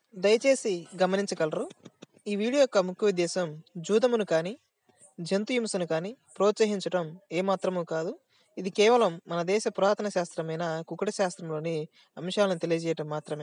దయచేసి గమనించగలరు ఈ వీడియో యొక్క ముఖ్య ఉద్దేశం జూదమును కానీ జంతు హింసను కానీ ప్రోత్సహించడం ఏమాత్రమూ కాదు ఇది కేవలం మన దేశ పురాతన శాస్త్రమైన కుకుట శాస్త్రంలోని అంశాలను తెలియజేయటం మాత్రమే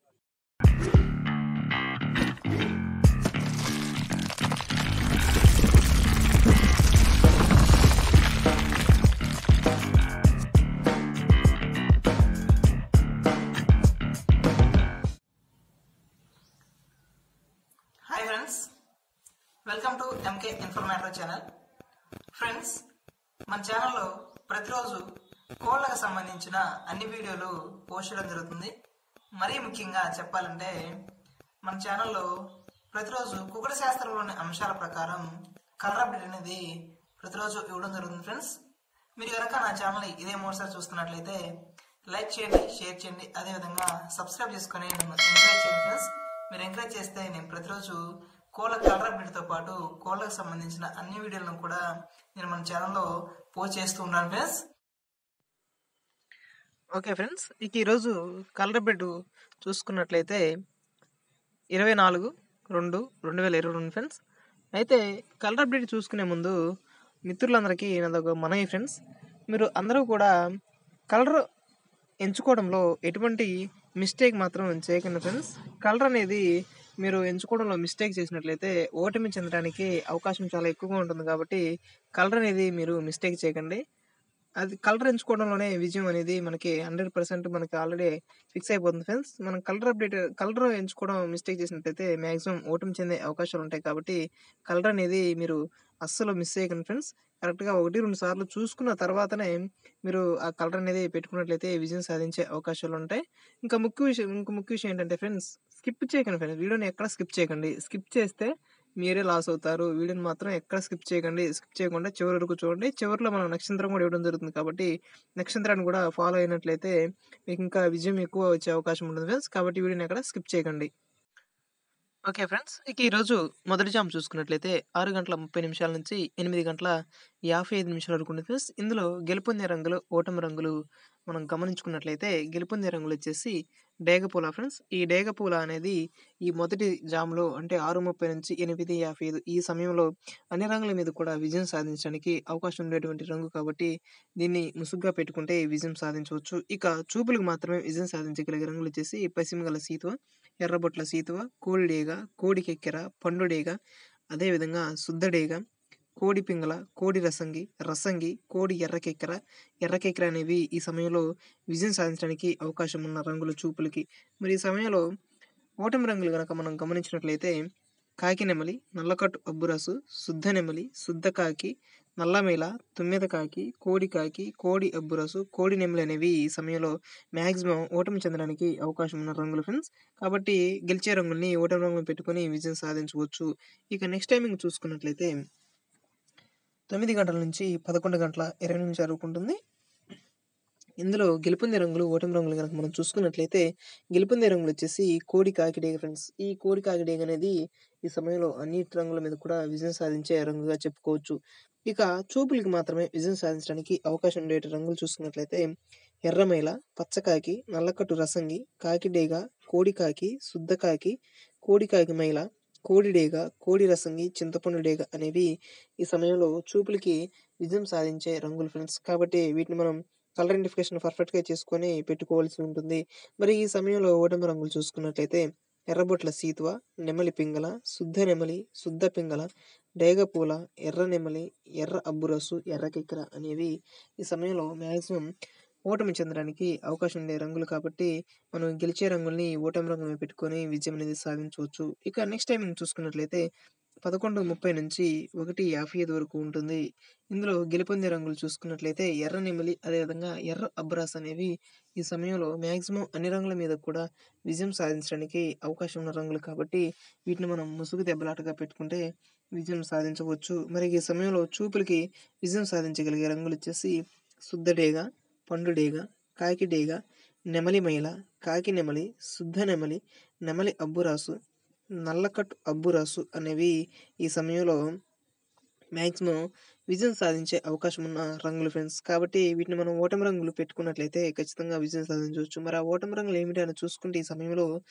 hi friends welcome to MK informator channel friends మన ఛానల్లో ప్రతిరోజు కోళ్ళకు సంబంధించిన అన్ని వీడియోలు పోస్ట్ చేయడం జరుగుతుంది మరీ ముఖ్యంగా చెప్పాలంటే మన ఛానల్లో ప్రతిరోజు కుకుడ శాస్త్రంలోని అంశాల ప్రకారం కలర్ అప్డేట్ అనేది ప్రతిరోజు ఇవ్వడం జరుగుతుంది ఫ్రెండ్స్ మీరు కనుక నా ఛానల్ ఇదే మూడుసారి చూస్తున్నట్లయితే లైక్ చేయండి షేర్ చేయండి అదేవిధంగా సబ్స్క్రైబ్ చేసుకొని నన్ను ఎంకరేజ్ చేయండి ఫ్రెండ్స్ మీరు ఎంకరేజ్ చేస్తే నేను ప్రతిరోజు కోళ్ళ కలర్ అప్డేట్తో పాటు కోళ్ళకు సంబంధించిన అన్ని వీడియోలను కూడా నేను మన ఛానల్లో పోస్ట్ చేస్తూ ఉన్నాను ఫ్రెండ్స్ ఓకే ఫ్రెండ్స్ ఇక ఈరోజు కలర్ అప్డేట్ చూసుకున్నట్లయితే ఇరవై నాలుగు రెండు రెండు వేల ఇరవై రెండు ఫ్రెండ్స్ అయితే కలర్ అప్డేట్ చూసుకునే ముందు మిత్రులందరికీ నాదొక మనవి ఫ్రెండ్స్ మీరు అందరూ కూడా కలర్ ఎంచుకోవడంలో ఎటువంటి మిస్టేక్ మాత్రం చేయకండి ఫ్రెండ్స్ కలర్ అనేది మీరు ఎంచుకోవడంలో మిస్టేక్ చేసినట్లయితే ఓటమి చెందడానికి అవకాశం చాలా ఎక్కువగా ఉంటుంది కాబట్టి కలర్ అనేది మీరు మిస్టేక్ చేయకండి అది కలర్ ఎంచుకోవడంలోనే విజయం అనేది మనకి హండ్రెడ్ పర్సెంట్ మనకి ఆల్రెడీ ఫిక్స్ అయిపోతుంది ఫ్రెండ్స్ మనం కలర్ అప్డేట్ కలర్ ఎంచుకోవడం మిస్టేక్ చేసినట్లయితే మ్యాక్సిమం ఓటమి చెందే అవకాశాలు ఉంటాయి కాబట్టి కలర్ అనేది మీరు అస్సలు మిస్ చేయకండి ఫ్రెండ్స్ కరెక్ట్గా ఒకటి రెండు సార్లు చూసుకున్న తర్వాతనే మీరు ఆ కలర్ అనేది పెట్టుకున్నట్లయితే విజయం సాధించే అవకాశాలు ఉంటాయి ఇంకా ముఖ్య విషయం ఇంకో ముఖ్య విషయం ఏంటంటే ఫ్రెండ్స్ స్కిప్ చేయకండి ఫ్రెండ్స్ వీడియోని ఎక్కడ స్కిప్ చేయకండి స్కిప్ చేస్తే మీరే లాస్ అవుతారు వీడియోని మాత్రం ఎక్కడ స్కిప్ చేయకండి స్కిప్ చేయకుండా చివరి వరకు చూడండి చివరిలో మనం నక్షత్రం కూడా ఇవ్వడం జరుగుతుంది కాబట్టి నక్షత్రాన్ని కూడా ఫాలో అయినట్లయితే మీకు ఇంకా విజయం ఎక్కువ వచ్చే అవకాశం ఉంటుంది ఫ్రెండ్స్ కాబట్టి వీడియోని ఎక్కడ స్కిప్ చేయకండి ఓకే ఫ్రెండ్స్ ఇక ఈరోజు మొదటి జామ్ చూసుకున్నట్లయితే ఆరు గంటల ముప్పై నిమిషాల నుంచి ఎనిమిది గంటల యాభై ఐదు నిమిషాల వరకు ఉంది ఫ్రెండ్స్ ఇందులో గెలుపొందే రంగులు ఓటమి రంగులు మనం గమనించుకున్నట్లయితే గెలుపొందే రంగులు వచ్చేసి డేగపూల ఫ్రెండ్స్ ఈ డేగపూల అనేది ఈ మొదటి జామ్లో అంటే ఆరు ముప్పై నుంచి ఎనిమిది యాభై ఐదు ఈ సమయంలో అన్ని రంగుల మీద కూడా విజయం సాధించడానికి అవకాశం ఉండేటువంటి రంగు కాబట్టి దీన్ని ముసుగ్గా పెట్టుకుంటే విజయం సాధించవచ్చు ఇక చూపులకు మాత్రమే విజయం సాధించగలిగే రంగులు వచ్చేసి పశ్చిమగల సీతువ ఎర్రబొట్ల సీతువ కోడిడేగ కోడికెక్కెర పండుడేగ అదేవిధంగా శుద్ధడేగ కోడి పింగళ కోడి రసంగి రసంగి కోడి ఎర్రకెక్కెర ఎర్రకెక్కెర అనేవి ఈ సమయంలో విజయం సాధించడానికి అవకాశం ఉన్న రంగుల చూపులకి మరి ఈ సమయంలో ఓటమి రంగులు కనుక మనం గమనించినట్లయితే కాకి నెమలి నల్లకట్టు అబ్బురసు శుద్ధ నెమలి శుద్ధ కాకి నల్లమేల తుమ్మెద కాకి కోడి కాకి కోడి అబ్బురసు కోడి నెమలి అనేవి ఈ సమయంలో మ్యాక్సిమం ఓటమి చెందడానికి అవకాశం ఉన్న రంగులు ఫ్రెండ్స్ కాబట్టి గెలిచే రంగుల్ని ఓటమి రంగులు పెట్టుకొని విజయం సాధించవచ్చు ఇక నెక్స్ట్ టైమింగ్ చూసుకున్నట్లయితే తొమ్మిది గంటల నుంచి పదకొండు గంటల ఇరవై నిమిషాలు వరకు ఉంటుంది ఇందులో గెలుపొందే రంగులు ఓటమి రంగులు కనుక మనం చూసుకున్నట్లయితే గెలుపొందే రంగులు వచ్చేసి కోడి కాకిడేగ ఫ్రెండ్స్ ఈ కోడి కాకిడేగ అనేది ఈ సమయంలో అన్నిటి రంగుల మీద కూడా విజయం సాధించే రంగుగా చెప్పుకోవచ్చు ఇక చూపులకి మాత్రమే విజయం సాధించడానికి అవకాశం ఉండే రంగులు చూసుకున్నట్లయితే ఎర్రమైల పచ్చకాకి నల్లకట్టు రసంగి కాకిడేగ కోడి కాకి శుద్ధ కాకి కోడి కాకి మైల కోడిడేగ కోడి రసంగి చింతపండు డేగ అనేవి ఈ సమయంలో చూపులకి విజయం సాధించే రంగులు ఫ్రెండ్స్ కాబట్టి వీటిని మనం కలర్ ఐడెంటిఫికేషన్ పర్ఫెక్ట్గా చేసుకొని పెట్టుకోవాల్సి ఉంటుంది మరి ఈ సమయంలో ఓటమి రంగులు చూసుకున్నట్లయితే ఎర్రబొట్ల సీతువ నెమలి పింగళ శుద్ధ నెమలి శుద్ధ పింగళ డేగపూల ఎర్ర నెమలి ఎర్ర అబ్బురసు ఎర్ర కిక్కర అనేవి ఈ సమయంలో మ్యాక్సిమం ఓటమి చెందడానికి అవకాశం ఉండే రంగులు కాబట్టి మనం గెలిచే రంగుల్ని ఓటమి రంగులు పెట్టుకొని విజయం అనేది సాధించవచ్చు ఇక నెక్స్ట్ టైం చూసుకున్నట్లయితే పదకొండు ముప్పై నుంచి ఒకటి యాభై ఐదు వరకు ఉంటుంది ఇందులో గెలుపొందే రంగులు చూసుకున్నట్లయితే ఎర్ర నెమలి అదేవిధంగా ఎర్ర అబ్రాస్ అనేవి ఈ సమయంలో మ్యాక్సిమం అన్ని రంగుల మీద కూడా విజయం సాధించడానికి అవకాశం ఉన్న రంగులు కాబట్టి వీటిని మనం ముసుగు దెబ్బలాటగా పెట్టుకుంటే విజయం సాధించవచ్చు మరి ఈ సమయంలో చూపులకి విజయం సాధించగలిగే రంగులు వచ్చేసి శుద్ధడేగ పండుడేగ కాకిడేగ నెమలి మైల కాకి నెమలి శుద్ధ నెమలి నెమలి అబ్బురాసు నల్లకట్టు అబ్బురాసు అనేవి ఈ సమయంలో మ్యాక్సిమం విజయం సాధించే అవకాశం ఉన్న రంగులు ఫ్రెండ్స్ కాబట్టి వీటిని మనం ఓటమి రంగులు పెట్టుకున్నట్లయితే ఖచ్చితంగా విజయం సాధించవచ్చు మరి ఆ ఓటమి రంగులు ఏమిటి అని చూసుకుంటే ఈ సమయంలో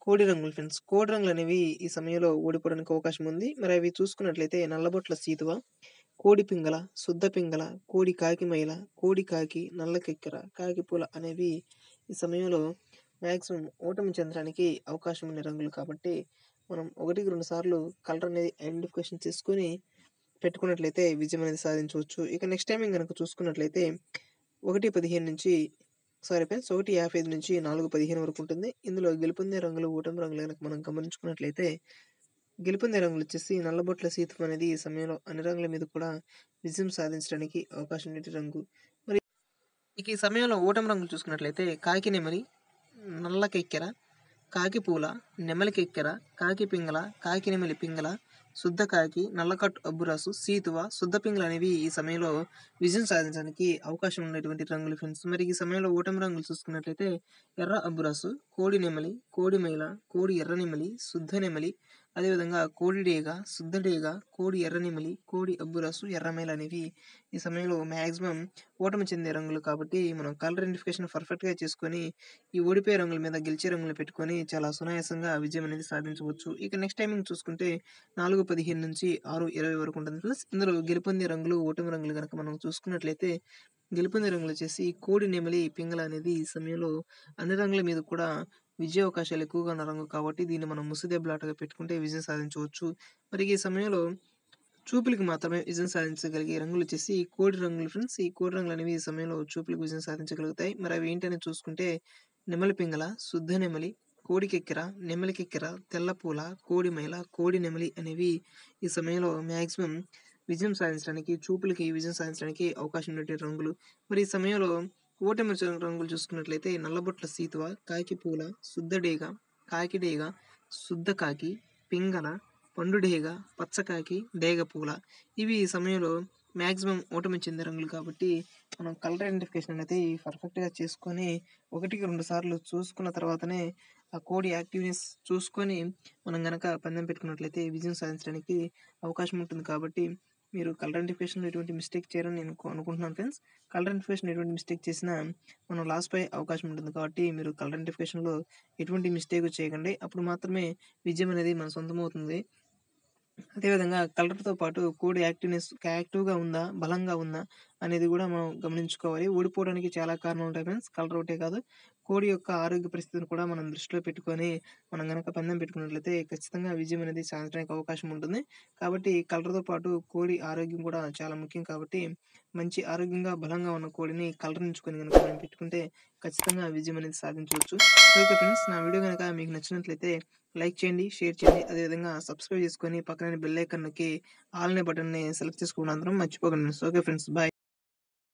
కోడి రంగులు ఫ్రెండ్స్ కోడి రంగులు అనేవి ఈ సమయంలో ఓడిపోవడానికి అవకాశం ఉంది మరి అవి చూసుకున్నట్లయితే నల్లబొట్ల సీతువ కోడి పింగళ శుద్ధ పింగళ కోడి కాకి మైల కోడి కాకి నల్ల కెక్కెర కాకి పూల అనేవి ఈ సమయంలో మ్యాక్సిమం ఓటమి చెందడానికి అవకాశం ఉన్న రంగులు కాబట్టి మనం ఒకటికి రెండు సార్లు కలర్ అనేది ఐడెంటిఫికేషన్ చేసుకొని పెట్టుకున్నట్లయితే విజయం అనేది సాధించవచ్చు ఇక నెక్స్ట్ టైం కనుక చూసుకున్నట్లయితే ఒకటి పదిహేను నుంచి సారీ ఫ్రెండ్స్ ఒకటి యాభై ఐదు నుంచి నాలుగు పదిహేను వరకు ఉంటుంది ఇందులో గెలుపొందే రంగులు ఓటమి రంగులు కనుక మనం గమనించుకున్నట్లయితే గెలుపొందే రంగులు వచ్చేసి నల్లబొట్ల సీతం అనేది ఈ సమయంలో అన్ని రంగుల మీద కూడా విజయం సాధించడానికి అవకాశం ఉండే రంగు మరి ఇక ఈ సమయంలో ఓటమి రంగులు చూసుకున్నట్లయితే కాకి నెమలి నల్ల కెక్కెర కాకి పూల నెమలి కెక్కెర కాకి పింగళ కాకి నెమలి పింగళ శుద్ధ కాకి నల్లకట్టు అబ్బురాసు సీతువ శుద్ధ పింగళ అనేవి ఈ సమయంలో విజయం సాధించడానికి అవకాశం ఉన్నటువంటి రంగులు ఫ్రెండ్స్ మరి ఈ సమయంలో ఓటమి రంగులు చూసుకున్నట్లయితే ఎర్ర అబ్బురాసు కోడి నెమలి కోడి మైల కోడి ఎర్ర నెమలి శుద్ధ నెమలి అదేవిధంగా కోడి డేగ శుద్ధ డేగ కోడి ఎర్ర నెమలి కోడి అబ్బురాసు ఎర్రమైల అనేవి ఈ సమయంలో మ్యాక్సిమం ఓటమి చెందే రంగులు కాబట్టి మనం కలర్ ఐడెంటిఫికేషన్ పర్ఫెక్ట్గా చేసుకొని ఈ ఓడిపోయే రంగుల మీద గెలిచే రంగులు పెట్టుకొని చాలా సునాయాసంగా విజయం అనేది సాధించవచ్చు ఇక నెక్స్ట్ టైమింగ్ చూసుకుంటే నాలుగు పదిహేను నుంచి ఆరు ఇరవై వరకు ఉంటుంది ప్లస్ ఇందులో గెలుపొందే రంగులు ఓటమి రంగులు కనుక మనం చూసుకున్నట్లయితే గెలుపొందే రంగులు వచ్చేసి కోడి నెమలి పింగళ అనేది ఈ సమయంలో అన్ని రంగుల మీద కూడా విజయ అవకాశాలు ఎక్కువగా ఉన్న రంగు కాబట్టి దీన్ని మనం ముసుదెబ్బలాటగా పెట్టుకుంటే విజయం సాధించవచ్చు మరి ఈ సమయంలో చూపులకి మాత్రమే విజయం సాధించగలిగే రంగులు వచ్చేసి ఈ కోడి రంగులు ఫ్రెండ్స్ ఈ కోడి రంగులు అనేవి ఈ సమయంలో చూపులకు విజయం సాధించగలుగుతాయి మరి అవి ఏంటని చూసుకుంటే నెమలి పింగళ శుద్ధ నెమలి కోడి కెక్కెర నెమలి కెక్కెర తెల్లపూల కోడి మైల కోడి నెమలి అనేవి ఈ సమయంలో మ్యాక్సిమం విజయం సాధించడానికి చూపులకి విజయం సాధించడానికి అవకాశం ఉండే రంగులు మరి ఈ సమయంలో ఓటమి రంగులు చూసుకున్నట్లయితే నల్లబొట్ల సీతువ కాకి పూల శుద్ధ డేగ కాకి డేగ శుద్ధ కాకి పింగళ పండు డేగ పచ్చకాకి డేగ పూల ఇవి ఈ సమయంలో మ్యాక్సిమం ఓటమి చెందే రంగులు కాబట్టి మనం కలర్ ఐడెంటిఫికేషన్ అనేది పర్ఫెక్ట్గా చేసుకొని ఒకటికి రెండు సార్లు చూసుకున్న తర్వాతనే ఆ కోడి యాక్టివ్నెస్ చూసుకొని మనం గనక పందెం పెట్టుకున్నట్లయితే విజయం సాధించడానికి అవకాశం ఉంటుంది కాబట్టి మీరు కలర్ ఐడెంటిఫికేషన్లో ఎటువంటి మిస్టేక్ చేయరని నేను అనుకుంటున్నాను ఫ్రెండ్స్ కలర్ ఐడెంటిఫికేషన్ ఎటువంటి మిస్టేక్ చేసినా మనం లాస్ పై అవకాశం ఉంటుంది కాబట్టి మీరు కలర్ ఐడెంటిఫికేషన్లో ఎటువంటి మిస్టేక్ చేయకండి అప్పుడు మాత్రమే విజయం అనేది మన సొంతం అవుతుంది అదేవిధంగా కలర్తో పాటు కోడి యాక్టివ్నెస్ యాక్టివ్గా ఉందా బలంగా ఉందా అనేది కూడా మనం గమనించుకోవాలి ఓడిపోవడానికి చాలా కారణాలు ఉంటాయి ఫ్రెండ్స్ కలర్ ఒకటే కాదు కోడి యొక్క ఆరోగ్య పరిస్థితిని కూడా మనం దృష్టిలో పెట్టుకొని మనం కనుక పందెం పెట్టుకున్నట్లయితే ఖచ్చితంగా విజయం అనేది సాధించడానికి అవకాశం ఉంటుంది కాబట్టి కలర్తో పాటు కోడి ఆరోగ్యం కూడా చాలా ముఖ్యం కాబట్టి మంచి ఆరోగ్యంగా బలంగా ఉన్న కోడిని కలర్ ఎంచుకొని కనుక మనం పెట్టుకుంటే ఖచ్చితంగా విజయం అనేది సాధించవచ్చు ఓకే ఫ్రెండ్స్ నా వీడియో కనుక మీకు నచ్చినట్లయితే లైక్ చేయండి షేర్ చేయండి అదేవిధంగా సబ్స్క్రైబ్ చేసుకొని పక్కన బెల్ ఐకాన్ నొక్కి ఆల్ అనే బటన్ని సెలెక్ట్ చేసుకోవడం అందరం మర్చిపోకండి ఓకే ఫ్రెండ్స్ బాయ్